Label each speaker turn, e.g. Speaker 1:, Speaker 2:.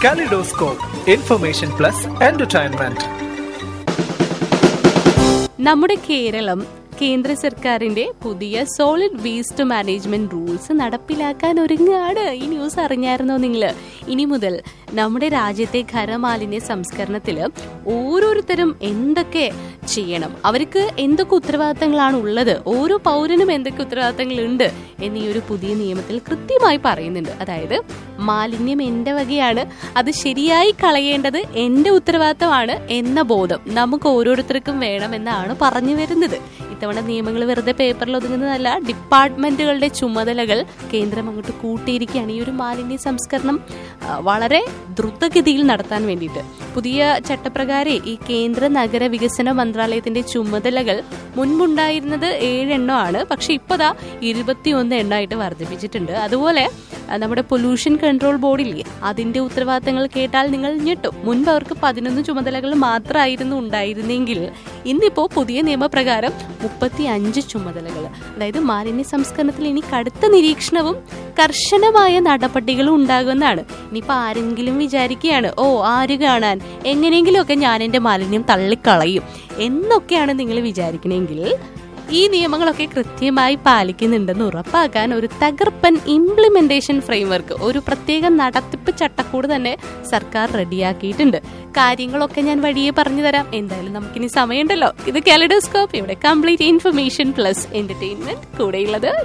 Speaker 1: kaleidoscope information plus entertainment
Speaker 2: നമ്മുടെ കേരളം കേന്ദ്ര സർക്കാരിന്റെ പുതിയ സോളിഡ് വേസ്റ്റ് മാനേജ്മെന്റ് റൂൾസ് നടപ്പിലാക്കാൻ ഒരുങ്ങുകയാണ് ഈ ന്യൂസ് അറിഞ്ഞായിരുന്നോ നിങ്ങൾ ഇനി മുതൽ നമ്മുടെ രാജ്യത്തെ ഖരമാലിന്യ സംസ്കരണത്തില് ഓരോരുത്തരും എന്തൊക്കെ ചെയ്യണം അവർക്ക് എന്തൊക്കെ ഉത്തരവാദിത്തങ്ങളാണ് ഉള്ളത് ഓരോ പൗരനും എന്തൊക്കെ ഉത്തരവാദിത്തങ്ങളുണ്ട് എന്നീ ഒരു പുതിയ നിയമത്തിൽ കൃത്യമായി പറയുന്നുണ്ട് അതായത് മാലിന്യം എന്റെ വകയാണ് അത് ശരിയായി കളയേണ്ടത് എന്റെ ഉത്തരവാദിത്തമാണ് എന്ന ബോധം നമുക്ക് ഓരോരുത്തർക്കും വേണമെന്നാണ് പറഞ്ഞു വരുന്നത് ഇത്തവണ നിയമങ്ങൾ വെറുതെ പേപ്പറിൽ ഒതുങ്ങുന്നതല്ല ഡിപ്പാർട്ട്മെന്റുകളുടെ ചുമതലകൾ കേന്ദ്രം അങ്ങോട്ട് കൂട്ടിയിരിക്കുകയാണ് ഈ ഒരു മാലിന്യ സംസ്കരണം ആ, വളരെ ദ്രുതഗതിയിൽ നടത്താൻ വേണ്ടിയിട്ട് പുതിയ ചട്ടപ്രകാരം ഈ കേന്ദ്ര നഗര വികസന മന്ത്രാലയത്തിന്റെ ചുമതലകൾ മുൻപുണ്ടായിരുന്നത് ഏഴെണ്ണമാണ് പക്ഷെ ഇപ്പതാ ഇരുപത്തിയൊന്ന് എണ്ണമായിട്ട് വർദ്ധിപ്പിച്ചിട്ടുണ്ട് അതുപോലെ ആ, നമ്മുടെ പൊല്യൂഷൻ കൺട്രോൾ ബോർഡില്ലേ അതിന്റെ ഉത്തരവാദിത്തങ്ങൾ കേട്ടാൽ നിങ്ങൾ ഞെട്ടും മുൻപ് അവർക്ക് പതിനൊന്ന് ചുമതലകൾ മാത്രമായിരുന്നു ഉണ്ടായിരുന്നെങ്കിൽ ഇന്നിപ്പോ പുതിയ നിയമപ്രകാരം മുപ്പത്തി അഞ്ച് ചുമതലകൾ അതായത് മാലിന്യ സംസ്കരണത്തിൽ ഇനി കടുത്ത നിരീക്ഷണവും കർശനമായ നടപടികളും ഉണ്ടാകുമെന്നാണ് ഇനിയിപ്പോ ആരെങ്കിലും വിചാരിക്കുകയാണ് ഓ ആര് കാണാൻ എങ്ങനെയെങ്കിലുമൊക്കെ ഞാൻ എന്റെ മാലിന്യം തള്ളിക്കളയും എന്നൊക്കെയാണ് നിങ്ങൾ വിചാരിക്കണമെങ്കിൽ ഈ നിയമങ്ങളൊക്കെ കൃത്യമായി പാലിക്കുന്നുണ്ടെന്ന് ഉറപ്പാക്കാൻ ഒരു തകർപ്പൻ ഇംപ്ലിമെന്റേഷൻ ഫ്രെയിംവർക്ക് ഒരു പ്രത്യേക നടത്തിപ്പ് ചട്ടക്കൂട് തന്നെ സർക്കാർ റെഡിയാക്കിയിട്ടുണ്ട് കാര്യങ്ങളൊക്കെ ഞാൻ വഴിയെ പറഞ്ഞു തരാം എന്തായാലും നമുക്കിനി സമയമുണ്ടല്ലോ ഇത് കാലിഡോസ്കോപ്പ് ഇവിടെ കംപ്ലീറ്റ് ഇൻഫർമേഷൻ പ്ലസ് എന്റർടൈൻമെന്റ് കൂടെയുള്ളത്